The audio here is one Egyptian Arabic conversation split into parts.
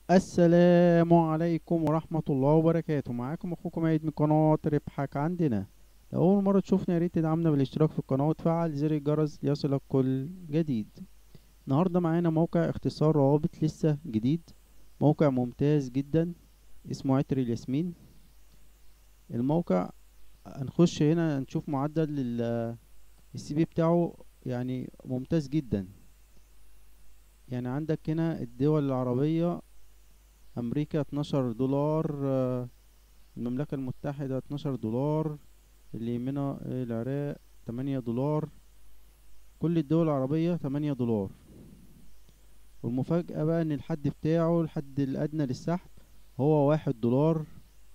السلام عليكم ورحمة الله وبركاته معاكم اخوكم عيد من قناة ربحك عندنا لو اول مرة تشوفنا ياريت تدعمنا بالاشتراك في القناة وتفعل زر الجرس ليصلك كل جديد النهاردة معانا موقع اختصار روابط لسه جديد موقع ممتاز جدا اسمه عطر الياسمين الموقع هنخش هنا نشوف معدل السي بي بتاعه يعني ممتاز جدا يعني عندك هنا الدول العربية امريكا 12 دولار آه، المملكة المتحدة 12 دولار اليمنى العراق 8 دولار كل الدول العربية 8 دولار والمفاجأة بقى ان الحد بتاعه الحد الادنى للسحب هو واحد دولار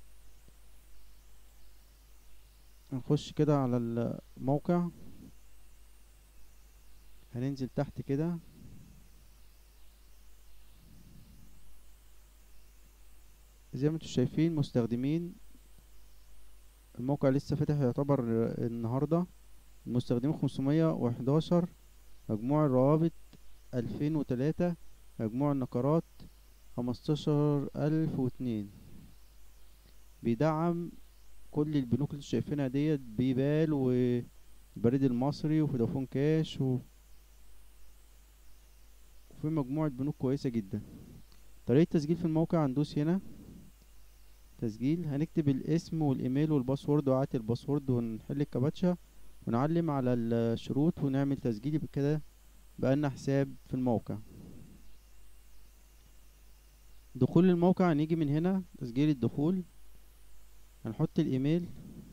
نخش كده على الموقع هننزل تحت كده زي ما انتم شايفين مستخدمين الموقع لسه فاتح يعتبر النهاردة المستخدمين خمسمية وحداشر مجموع الروابط ألفين وتلاتة مجموع النقرات خمستاشر ألف واتنين بيدعم كل البنوك اللي شايفينها ديت بيبال والبريد المصري وفودافون كاش و... وفي مجموعة بنوك كويسة جدا طريقة تسجيل في الموقع هندوس هنا تسجيل هنكتب الاسم والايميل والباسورد وعات الباسورد ونحل الكابتشا ونعلم على الشروط ونعمل تسجيل بكده بقالنا حساب في الموقع دخول الموقع هنيجي من هنا تسجيل الدخول هنحط الايميل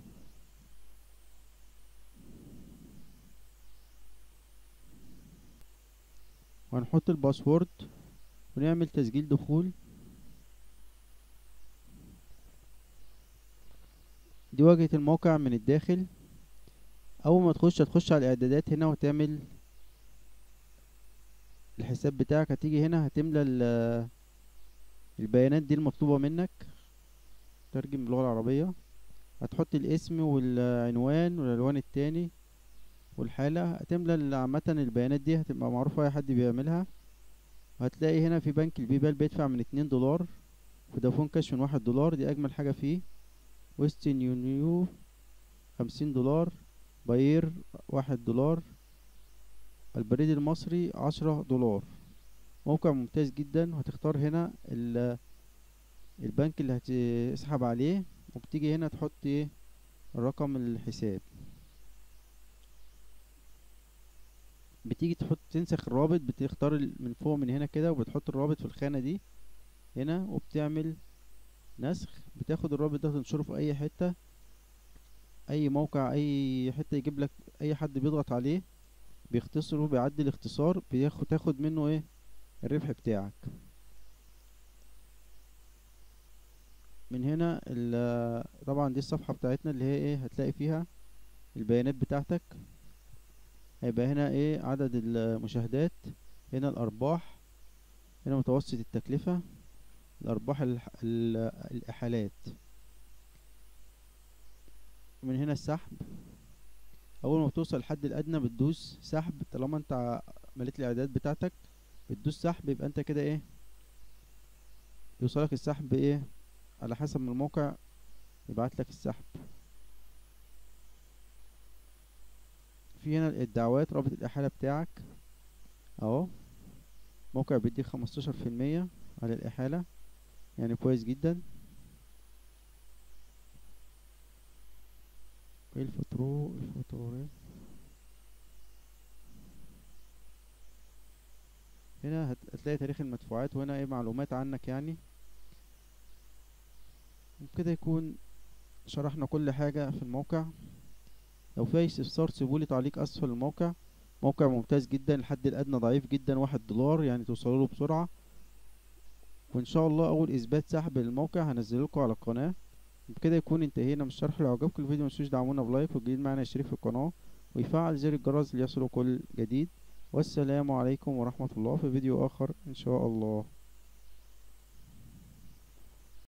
وهنحط الباسورد ونعمل تسجيل دخول دي واجهة الموقع من الداخل اول ما تخش هتخش على الاعدادات هنا وتعمل الحساب بتاعك هتيجي هنا هتملى البيانات دي المطلوبة منك ترجم باللغة العربية هتحط الاسم والعنوان والعنوان التاني والحالة هتملى عامة البيانات دي هتبقى معروفة اي حد بيعملها وهتلاقي هنا في بنك البيبال بيدفع من اتنين دولار فودافون كاش من واحد دولار دي اجمل حاجة فيه ويسترن يونيو خمسين دولار باير واحد دولار البريد المصري عشرة دولار موقع ممتاز جدا وهتختار هنا البنك اللي هتسحب عليه وبتيجي هنا تحط ايه رقم الحساب بتيجي تحط تنسخ الرابط بتختار من فوق من هنا كده وبتحط الرابط في الخانة دي هنا وبتعمل نسخ بتاخد الرابط ده تنشره في اي حتة اي موقع اي حتة يجيب لك اي حد بيضغط عليه بيختصره بيعدل اختصار بياخد تاخد منه ايه الربح بتاعك من هنا طبعا دي الصفحة بتاعتنا اللي هي ايه هتلاقي فيها البيانات بتاعتك هيبقى هنا ايه عدد المشاهدات هنا الارباح هنا متوسط التكلفة الأرباح الإحالات من هنا السحب أول ما بتوصل الحد الأدنى بتدوس سحب طالما أنت مليت الإعدادات بتاعتك بتدوس سحب يبقى أنت كده إيه يوصلك السحب إيه على حسب ما الموقع يبعت لك السحب في هنا الدعوات رابط الإحالة بتاعك أهو موقع بيديك خمستاشر في المية على الإحالة يعني كويس جدا ايه الفترو الفترورين هنا هتلاقي تاريخ المدفوعات وهنا ايه معلومات عنك يعني وبكده يكون شرحنا كل حاجة في الموقع لو في اي استفسار سيبولي تعليق اسفل الموقع موقع ممتاز جدا الحد الادنى ضعيف جدا واحد دولار يعني توصلوا له بسرعة وان شاء الله اول اثبات سحب للموقع هنزله لكم على القناه بكده يكون انتهينا من الشرح لو عجبكم الفيديو متنسوش دعمونا بلايك والجديد معنا يشترك في القناه ويفعل زر الجرس ليصلوا كل جديد والسلام عليكم ورحمه الله في فيديو اخر ان شاء الله